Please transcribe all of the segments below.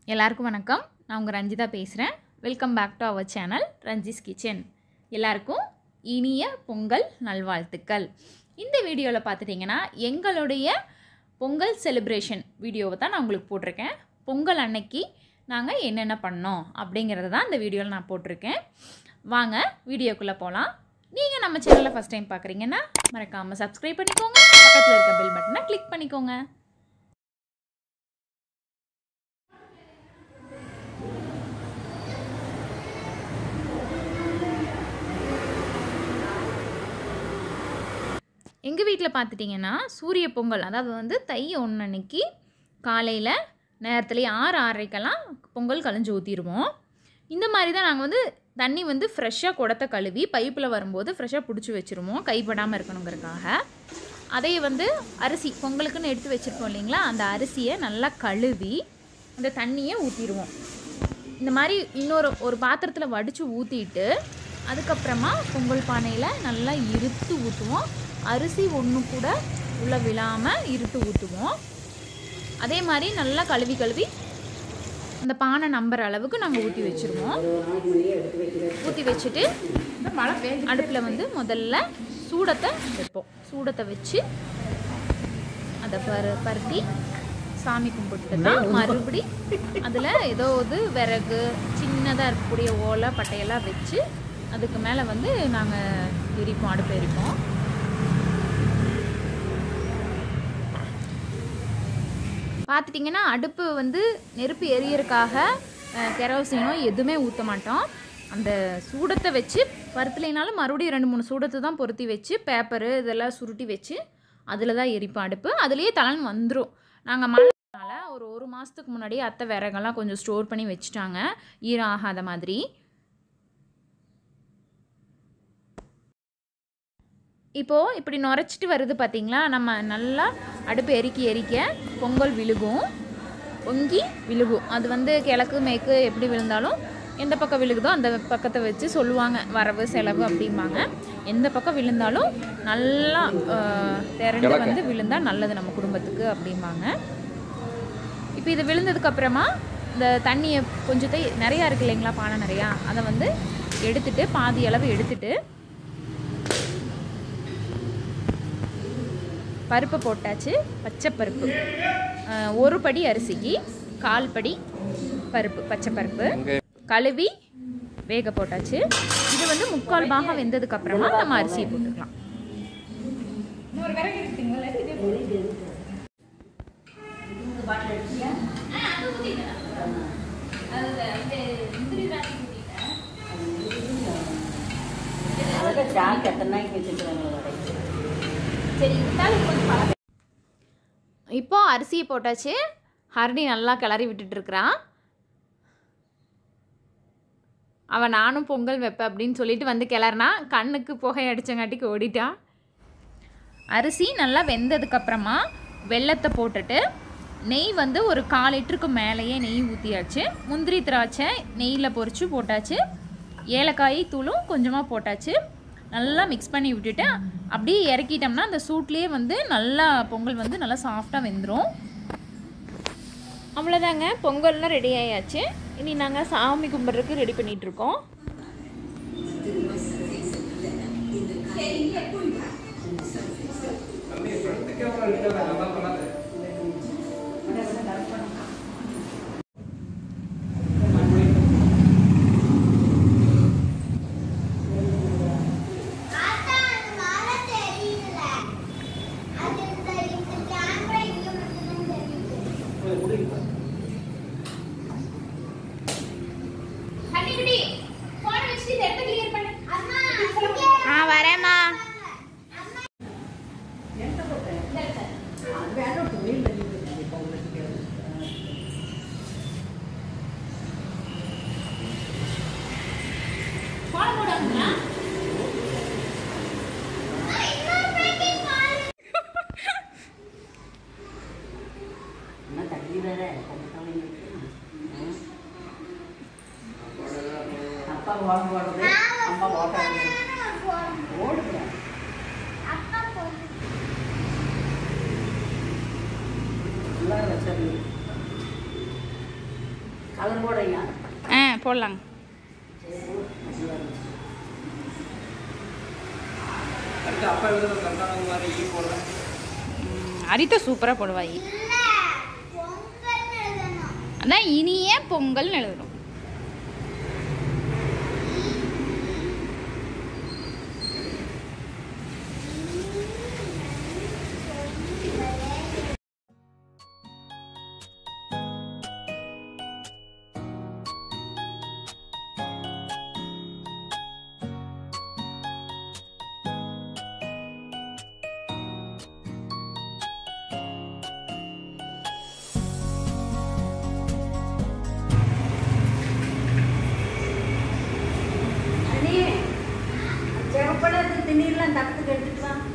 எல்லாருக்கும் வணக்கம் நான் உங்கள் ரஞ்சிதா பேசுகிறேன் welcome back to our channel Ranjis kitchen எல்லாருக்கும் இனிய பொங்கல் நல்வாழ்த்துக்கள் இந்த வீடியோவில் பார்த்துட்டிங்கன்னா எங்களுடைய பொங்கல் செலிப்ரேஷன் வீடியோவை தான் நான் உங்களுக்கு போட்டிருக்கேன் பொங்கல் அன்னைக்கு நாங்கள் என்னென்ன பண்ணோம் அப்படிங்கிறத தான் இந்த வீடியோவில் நான் போட்டிருக்கேன் வாங்க வீடியோக்குள்ளே போகலாம் நீங்கள் நம்ம சேனலை ஃபஸ்ட் டைம் பார்க்குறீங்கன்னா மறக்காமல் சப்ஸ்கிரைப் பண்ணிக்கோங்க பக்கத்தில் இருக்க பெல் பட்டனை கிளிக் பண்ணிக்கோங்க எங்கள் வீட்டில் பார்த்துட்டிங்கன்னா சூரிய பொங்கல் அதாவது வந்து தை ஒன்று அன்னைக்கு காலையில் நேரத்துலேயே ஆறு ஆறரைக்கெல்லாம் பொங்கல் கலைஞ்சு ஊற்றிடுவோம் இந்த மாதிரி தான் நாங்கள் வந்து தண்ணி வந்து ஃப்ரெஷ்ஷாக குடத்தை கழுவி பைப்பில் வரும்போது ஃப்ரெஷ்ஷாக பிடிச்சி வச்சுருவோம் கைப்படாமல் இருக்கணுங்கிறதுக்காக அதை வந்து அரிசி பொங்கலுக்குன்னு எடுத்து வச்சுருப்போம் இல்லைங்களா அந்த அரிசியை நல்லா கழுவி அந்த தண்ணியை ஊற்றிடுவோம் இந்த மாதிரி இன்னொரு ஒரு பாத்திரத்தில் வடித்து ஊற்றிட்டு அதுக்கப்புறமா பொங்கல் பானையில் நல்லா இருத்து ஊற்றுவோம் அரிசி ஒன்று கூட உள்ளே விழாமல் இருத்து ஊற்றுவோம் அதே மாதிரி நல்லா கழுவி கழுவி அந்த பானை நம்புற அளவுக்கு நாங்கள் ஊற்றி வச்சுருவோம் ஊற்றி வச்சுட்டு அடுப்பில் வந்து முதல்ல சூடத்தை வைப்போம் சூடத்தை வச்சு அதை பரு பருத்தி சாமி கும்பிட்டு தான் மறுபடி அதில் ஏதோ இது விறகு சின்னதாக இருக்கக்கூடிய ஓலை பட்டையெல்லாம் வச்சு அதுக்கு மேலே வந்து நாங்கள் எரிப்போம் அடுப்பு எரிப்போம் பார்த்துட்டிங்கன்னா அடுப்பு வந்து நெருப்பு எரியறதுக்காக கெரோசினோ எதுவுமே ஊற்ற மாட்டோம் அந்த சூடத்தை வச்சு பருத்துலைனாலும் மறுபடியும் ரெண்டு மூணு சூடத்தை தான் பொருத்தி வச்சு பேப்பரு இதெல்லாம் சுருட்டி வச்சு அதில் தான் எரிப்போம் அடுப்பு அதுலேயே தலன் வந்துடும் நாங்கள் மழைனால ஒரு ஒரு மாதத்துக்கு முன்னாடி அத்தை விறகெல்லாம் கொஞ்சம் ஸ்டோர் பண்ணி வச்சுட்டாங்க ஈரம் ஆகாத மாதிரி இப்போது இப்படி நுரைச்சிட்டு வருது பார்த்தீங்களா நம்ம நல்லா அடுப்பு எரிக்க எரிக்க பொங்கல் விழுகும் பொங்கி விழுகும் அது வந்து கிழக்கு மேற்கு எப்படி விழுந்தாலும் எந்த பக்கம் விழுகுதோ அந்த பக்கத்தை வச்சு சொல்லுவாங்க வரவு செலவு அப்படிம்பாங்க எந்த பக்கம் விழுந்தாலும் நல்லா திரண்டு வந்து விழுந்தால் நல்லது நம்ம குடும்பத்துக்கு அப்படிம்பாங்க இப்போ இது விழுந்ததுக்கப்புறமா இந்த தண்ணியை கொஞ்சத்தை நிறையா இருக்கு இல்லைங்களா பானை நிறையா அதை வந்து எடுத்துட்டு பாதி அளவு எடுத்துட்டு பருப்பு போட்டாச்சு பச்சை பருப்பு ஒரு படி அரிசிக்கு கால் படி பருப்பு பச்சை பருப்பு கழுவி வேக போட்டாச்சு இது வந்து முக்கால் பாகம் வெந்ததுக்கு அப்புறமா நம்ம அரிசியை போட்டுக்கலாம் இப்போ அரிசியை போட்டாச்சு ஹரணி நல்லா கிளறி விட்டுட்டு இருக்கிறான் அவன் நானும் பொங்கல் வைப்பேன் அப்படின்னு சொல்லிட்டு வந்து கிளறினா கண்ணுக்கு புகை அடித்தங்காட்டிக்கு ஓடிட்டான் அரிசி நல்லா வெந்ததுக்கப்புறமா வெள்ளத்தை போட்டுட்டு நெய் வந்து ஒரு கால் லிட்டருக்கு மேலேயே நெய் ஊற்றியாச்சு முந்திரி திராட்சை நெய்யில் பொறிச்சு போட்டாச்சு ஏலக்காய் தூளும் கொஞ்சமாக போட்டாச்சு நல்லா மிக்ஸ் பண்ணி விட்டுட்டு அப்படியே இறக்கிட்டோம்னா அந்த சூட்லேயே வந்து நல்லா பொங்கல் வந்து நல்லா சாஃப்டாக வெந்துடும் அவ்வளோதாங்க பொங்கல்லாம் ரெடி ஆயாச்சு இனி நாங்கள் சாமி கும்பிட்றதுக்கு ரெடி பண்ணிகிட்ருக்கோம் ஆ வரேம்மா அப்பா ஓடம் போடுறது அம்மா ஓட்டம் ஓடுங்க நல்லா வச்சது கலர் போடுறீங்க ஆ போடலாங்க அடுத்து அப்பா எழுதுற கரெக்டான மாதிரி ஈ போடுறேன் அரித்த சூப்பராக போடுவாய் அதான் இனிய பொங்கல்னு எழுதணும் அண்ணே செவப்பழத்து திண்ணீர்லாம் தக்கத்துக்கு எடுத்துட்டு வா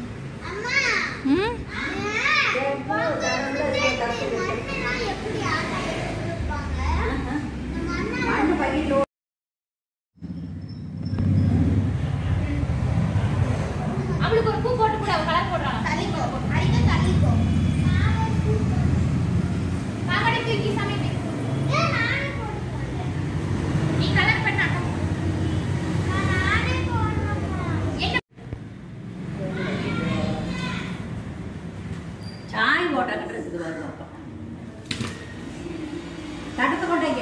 ம் செவப்பு கரும்புல இருக்க தக்கத்துக்கு எடுத்துட்டு வா. ஆஹா. மண்ணு பையில அவளுக்கு ஒரு பூ போட்டு கூட அவ கலர் போடுறான் பாவாடை தூக்கி சமைப்பி நீ கலர் பண்ண என்ன சாய் போட்டா கட்டுறதுக்கு வருது அப்பா தட்டத்தை கொண்டாங்க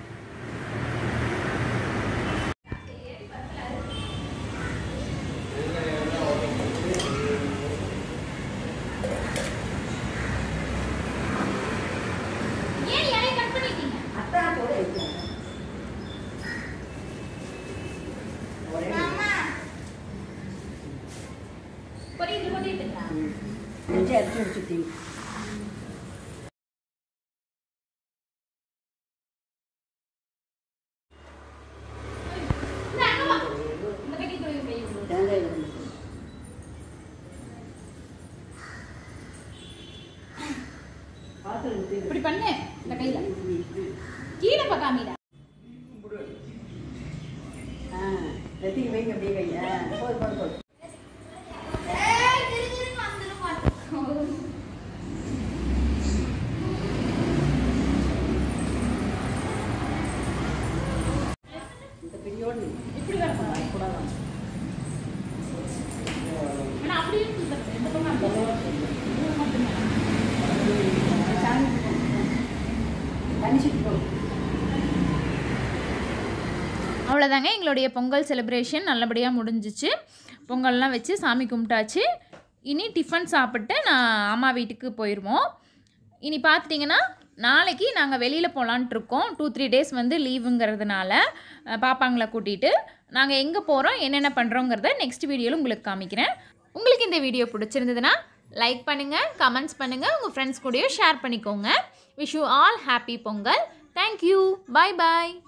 ஏன் இலையை கட் பண்ணிட்டீங்க அத்தான் கூட இருக்கு ஒரே பொரியல் கொட்டிட்டுங்களா நெஞ்சை அரைச்சி வச்சுட்டீங்க இந்த அங்க வா இந்த கட்டி கொடு கை கொடு. தேங்காய் வந்து பாத்திரம் ஊத்தி இப்படி பண்ணு இந்த கையில கீழே பார்க்காமீடா ஆ வெட்டிக்கு வைங்க அப்படியே வைங்க ஆ, போது போது போது இந்த பிரியோடு இப்படி வரக்கூடாது கூடாது ஆனா அப்படியே சுத்தணும் எந்த பக்கம் அந்த பக்கம் மட்டும்தான் சாமி தனிச்சிட்டு போகும் அவ்வளோதாங்க எங்களுடைய பொங்கல் செலிப்ரேஷன் நல்லபடியாக முடிஞ்சிச்சு பொங்கல்லாம் வச்சு சாமி கும்பிட்டாச்சு இனி டிஃபன் சாப்பிட்டு நான் அம்மா வீட்டுக்கு போயிடுவோம் இனி பார்த்துட்டிங்கன்னா நாளைக்கு நாங்கள் வெளியில் போகலான்ட்டு இருக்கோம் டூ த்ரீ டேஸ் வந்து லீவுங்கிறதுனால அஹ், பாப்பாங்களை கூட்டிகிட்டு நாங்கள் எங்கே போகிறோம் என்னென்ன பண்ணுறோங்கிறத நெக்ஸ்ட் வீடியோவில் உங்களுக்கு காமிக்கிறேன் உங்களுக்கு இந்த வீடியோ பிடிச்சிருந்ததுன்னா லைக் பண்ணுங்கள் கமெண்ட்ஸ் பண்ணுங்கள் உங்கள் ஃப்ரெண்ட்ஸ் கூடயும் ஷேர் பண்ணிக்கோங்க wish you all happy Pongal thank you bye bye